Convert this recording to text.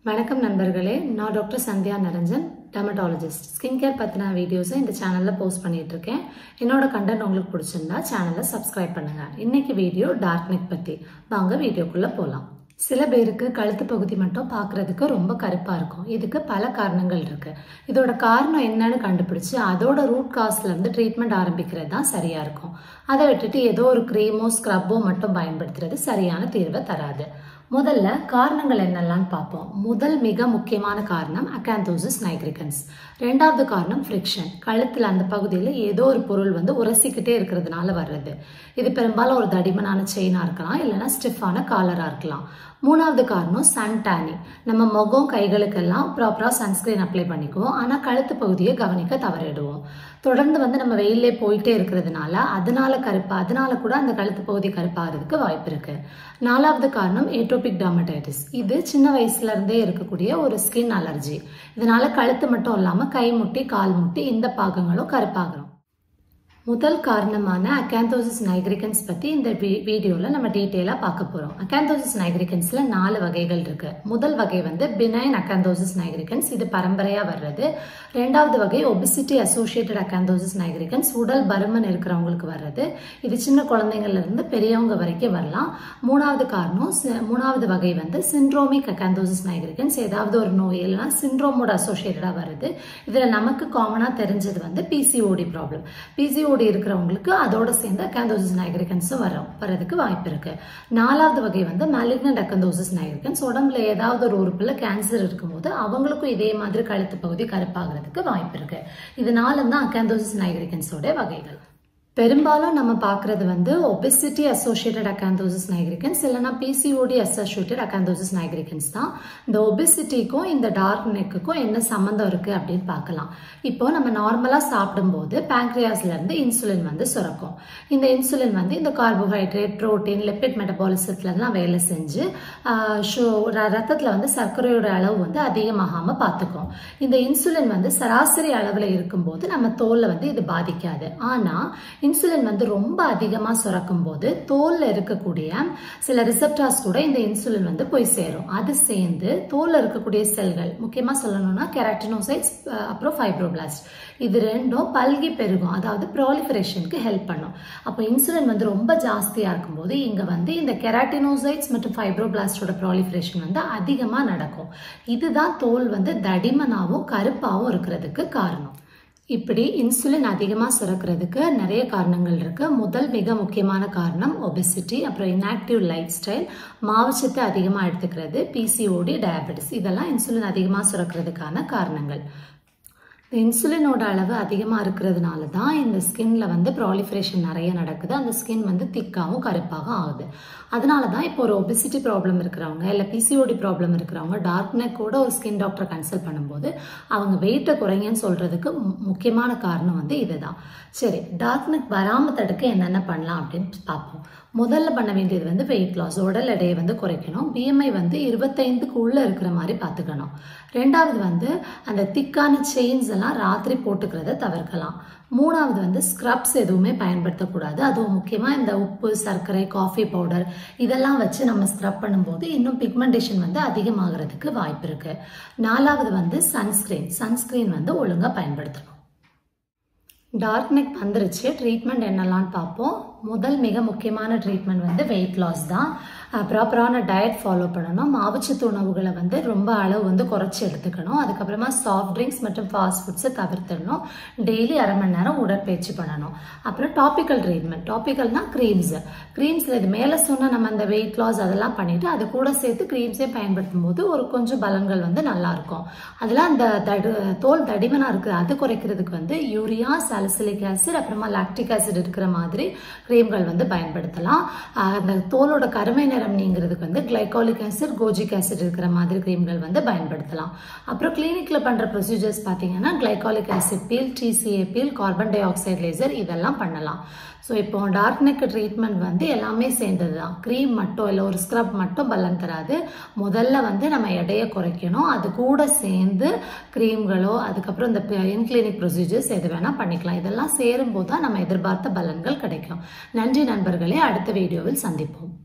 வணக்கம் நண்பர்களே நான் doctor Sandhya Niranjan dermatologist skin care பற்றின வீடியோஸை இந்த சேனலில் போஸ்ட் பண்ணிட்டு இருக்கேன் என்னோட கண்டென்ட் உங்களுக்கு பிடிச்சிருந்தா சேனலை சப்ஸ்கிரைப் பண்ணுங்க இன்னைக்கு வீடியோ டார்க் நெக் பற்றி வாங்க வீடியோக்குள்ளே போகலாம் சில பேருக்கு கழுத்து பகுதி மட்டும் பார்க்குறதுக்கு ரொம்ப கருப்பாக இருக்கும் இதுக்கு பல காரணங்கள் இருக்கு இதோட காரணம் என்னன்னு கண்டுபிடிச்சு அதோட ரூட் காஸ்லேருந்து ட்ரீட்மெண்ட் ஆரம்பிக்கிறது தான் சரியாக இருக்கும் அதை விட்டுட்டு ஏதோ ஒரு க்ரீமோ ஸ்க்ரப்போ மட்டும் பயன்படுத்துறது சரியான தீர்வை தராது முதல்ல காரணங்கள் என்னெல்லாம் பார்ப்போம் முதல் மிக முக்கியமான காரணம் அகாந்தோசிஸ் நைக்ரிகன்ஸ் ரெண்டாவது காரணம் ஃப்ரிக்ஷன் கழுத்தில் அந்த பகுதியில் ஏதோ ஒரு பொருள் வந்து உரசிக்கிட்டே இருக்கிறதுனால வர்றது இது பெரும்பாலும் ஒரு தடிமனான செயினாக இருக்கலாம் இல்லைன்னா ஸ்டிஃபான காலராக இருக்கலாம் மூணாவது காரணம் சன் டேனிங் நம்ம முகம் கைகளுக்கெல்லாம் ப்ராப்பராக சன்ஸ்கிரீன் அப்ளை பண்ணிக்குவோம் ஆனால் கழுத்து பகுதியை கவனிக்க தவறிடுவோம் தொடர்ந்து வந்து நம்ம வெயிலே போயிட்டே இருக்கிறதுனால அதனால கருப்பா அதனால கூட அந்த கழுத்து பகுதி கருப்பாகிறதுக்கு வாய்ப்பு இருக்கு நாலாவது காரணம் ஏட்ரோபிக் டர்மடைட்டிஸ் இது சின்ன வயசுல இருந்தே இருக்கக்கூடிய ஒரு ஸ்கின் அலர்ஜி இதனால கழுத்து மட்டும் இல்லாம கை முட்டி கால் முட்டி இந்த பாகங்களும் கருப்பாகிறோம் முதல் காரணமான அகாந்தோசிஸ் நைக்ரிகன்ஸ் பற்றி இந்த வீடியோவில் நம்ம டீட்டெயிலாக பார்க்க போகிறோம் அகாந்தோசிஸ் நைக்ரிகன்ஸில் நாலு வகைகள் இருக்கு முதல் வகை வந்து பினைன் அகாந்தோசிஸ் நைக்ரிகன்ஸ் இது பரம்பரையாக வர்றது ரெண்டாவது வகை ஒபிசிட்டி அசோசியேட்டட் அகாந்தோசிஸ் நைக்ரிகன்ஸ் உடல் பருமன் இருக்கிறவங்களுக்கு வர்றது இது சின்ன குழந்தைங்கள்ல இருந்து பெரியவங்க வரைக்கும் வரலாம் மூணாவது காரணம் மூணாவது வகை வந்து சிண்ட்ரோமிக் அகாந்தோசிஸ் நைக்ரிகன்ஸ் ஏதாவது ஒரு நோய் இல்லைனா சிண்ட்ரோமோட அசோசியேட்டடாக வருது இதில் நமக்கு காமனாக தெரிஞ்சது வந்து பிசிஓடி ப்ராப்ளம் பிசிஓ பிசிஓடி இருக்கிறவங்களுக்கு அதோட சேர்ந்து அக்காந்தோசிஸ் நைக்ரிகன்ஸும் வரும் வரதுக்கு வாய்ப்பு இருக்கு நாலாவது வகை வந்து மேலிக்னட் அக்கந்தோசிஸ் நைக்ரிகன்ஸ் உடம்புல ஏதாவது ஒரு உறுப்புல கேன்சர் இருக்கும்போது அவங்களுக்கும் இதே மாதிரி கழுத்து பகுதி கருப்பாகிறதுக்கு வாய்ப்பு இருக்கு இதனால தான் அக்காந்தோசிஸ் நைக்ரிகன்ஸோட வகைகள் பெரும்பாலும் நம்ம பார்க்கறது வந்து ஒபிசிட்டி அசோசியேட்டட் அகாந்தோசிஸ் நைக்ரிகன்ஸ் இல்லைனா பிசிஓடி அசோசியேட்டட் அகாந்தோசிஸ் நைக்ரிகன்ஸ் தான் இந்த ஒபிசிட்டிக்கும் இந்த டார்க் நெக்குக்கும் என்ன சம்மந்தம் இருக்கு அப்படின்னு பார்க்கலாம் இப்போ நம்ம நார்மலாக சாப்பிடும்போது பேங்க்ரியாஸ்ல இருந்து இன்சுலின் வந்து சுரக்கும் இந்த இன்சுலின் வந்து இந்த கார்போஹைட்ரேட் ப்ரோட்டீன் லிப்பிட் மெட்டபாலிசத்துலலாம் வேலை செஞ்சு ரத்தத்தில் வந்து சர்க்கரையோட அளவு வந்து அதிகமாகாம பார்த்துக்கும் இந்த இன்சுலின் வந்து சராசரி அளவில் இருக்கும்போது நம்ம தோல்ல வந்து இது பாதிக்காது ஆனால் இன்சுலின் வந்து ரொம்ப அதிகமாக சுரக்கும் போது தோல்ல இருக்கக்கூடிய சில ரிசப்டார்ஸ் கூட இந்த இன்சுலின் வந்து போய் சேரும் அது சேர்ந்து தோல்ல இருக்கக்கூடிய செல்கள் முக்கியமாக சொல்லணும்னா கெராட்டினோசைட்ஸ் அப்புறம் ஃபைப்ரோபிளாஸ்ட் இது ரெண்டும் பல்கி பெருகும் அதாவது ப்ராலிஃபரேஷனுக்கு ஹெல்ப் பண்ணும் அப்போ இன்சுலின் வந்து ரொம்ப ஜாஸ்தியாக இருக்கும்போது இங்கே வந்து இந்த கெராட்டினோசைட்ஸ் மற்றும் ஃபைப்ரோபிளாஸ்டோட ப்ராலிஃபரேஷன் வந்து அதிகமாக நடக்கும் இதுதான் தோல் வந்து தடிமனாகவும் கருப்பாகவும் இருக்கிறதுக்கு காரணம் இப்படி இன்சுலின் அதிகமாக சுரக்கிறதுக்கு நிறைய காரணங்கள் இருக்கு முதல் மிக முக்கியமான காரணம் ஒபெசிட்டி அப்புறம் இன்ஆக்டிவ் லைஃப் ஸ்டைல் மாவுச்சத்து அதிகமாக எடுத்துக்கிறது பிசிஓடி டயபெட்டிஸ் இதெல்லாம் இன்சுலின் அதிகமாக சுரக்கிறதுக்கான காரணங்கள் இந்த இன்சுலினோட அளவு அதிகமாக இருக்கிறதுனால தான் இந்த ஸ்கின்ல வந்து ப்ராலிஃபரேஷன் நிறைய நடக்குது அந்த ஸ்கின் வந்து திக்காகவும் கருப்பாகவும் ஆகுது அதனால தான் இப்போ ஒரு ஒபிசிட்டி ப்ராப்ளம் இருக்கிறவங்க இல்லை பிசிஓடி ப்ராப்ளம் இருக்கிறவங்க டார்க் நெக்கோட ஒரு ஸ்கின் டாக்டரை கன்சல்ட் பண்ணும்போது அவங்க வெயிட்டை குறைங்கன்னு சொல்றதுக்கு முக்கியமான காரணம் வந்து இதுதான் சரி டார்க் நெக் வராமல் தடுக்க என்னென்ன பண்ணலாம் அப்படின்னு பார்ப்போம் முதல்ல பண்ண வேண்டியது வந்து வெயிட் லாஸ் உடல் எடையை வந்து குறைக்கணும் பிஎம்ஐ வந்து இருபத்தைந்துக்கு உள்ள இருக்கிற மாதிரி பார்த்துக்கணும் ரெண்டாவது வந்து அந்த திக்கான செயின்ஸ் எல்லாம் ராத்திரி போட்டுக்கிறத தவிர்க்கலாம் மூணாவது வந்து ஸ்க்ரப்ஸ் எதுவுமே பயன்படுத்தக்கூடாது அதுவும் முக்கியமாக இந்த உப்பு சர்க்கரை காஃபி பவுடர் இதெல்லாம் வச்சு நம்ம ஸ்க்ரப் பண்ணும்போது இன்னும் பிக்மெண்டேஷன் வந்து அதிகமாகிறதுக்கு வாய்ப்பு இருக்கு நாலாவது வந்து சன்ஸ்கிரீன் சன்ஸ்கிரீன் வந்து ஒழுங்காக பயன்படுத்தணும் டார்க் நெக் வந்துருச்சு ட்ரீட்மெண்ட் என்னெல்லாம் பார்ப்போம் முதல் மிக முக்கியமான ட்ரீட்மெண்ட் வந்து வெயிட் லாஸ் தான் ப்ராப்பரான டயட் ஃபாலோ பண்ணணும் மாவுச்சத்து உணவுகளை வந்து ரொம்ப அளவு வந்து குறைச்சி எடுத்துக்கணும் அதுக்கப்புறமா சாஃப்ட் ட்ரிங்க்ஸ் மற்றும் ஃபாஸ்ட் ஃபுட்ஸை தவிர்த்துடணும் டெய்லி அரை மணி நேரம் உடற்பயிற்சி பண்ணணும் அப்புறம் டாப்பிக்கல் ட்ரீட்மெண்ட் டாப்பிக்கல்னா க்ரீம்ஸ் க்ரீம்ஸில் இது மேலே சொன்னால் நம்ம அந்த வெயிட் லாஸ் அதெல்லாம் பண்ணிட்டு அது கூட சேர்த்து க்ரீம்ஸே பயன்படுத்தும் போது ஒரு கொஞ்சம் பலன்கள் வந்து நல்லா இருக்கும் அதில் அந்த தடு தோல் தடிமனாக இருக்குது அது குறைக்கிறதுக்கு வந்து யூரியா சாலிசிலிக் ஆசிட் அப்புறமா லாக்டிக் ஆசிட் இருக்கிற மாதிரி கிரீம்கள் வந்து பயன்படுத்தலாம் அந்த தோலோட கருமை நிறம் நீங்கிறதுக்கு வந்து கிளைகாலிக் ஆசிட் கோஜிக் ஆசிட் இருக்கிற மாதிரி கிரீம்கள் வந்து பயன்படுத்தலாம் அப்புறம் கிளினிக்ல பண்ற ப்ரொசீஜர்ஸ் பார்த்தீங்கன்னா glycolic acid peel TCA peel carbon dioxide laser இதெல்லாம் பண்ணலாம் ஸோ இப்போ டார்க் நெக் ட்ரீட்மெண்ட் வந்து எல்லாமே சேர்ந்தது தான் க்ரீம் மட்டும் இல்லை ஒரு ஸ்க்ரப் மட்டும் பலன் தராது முதல்ல வந்து நம்ம எடையை குறைக்கணும் அது கூட சேர்ந்து க்ரீம்களோ அதுக்கப்புறம் இந்த இன்கிளினிக் ப்ரொசீஜர்ஸ் எது வேணால் பண்ணிக்கலாம் இதெல்லாம் சேரும்போது தான் நம்ம எதிர்பார்த்த பலன்கள் கிடைக்கும் நன்றி நண்பர்களே அடுத்த வீடியோவில் சந்திப்போம்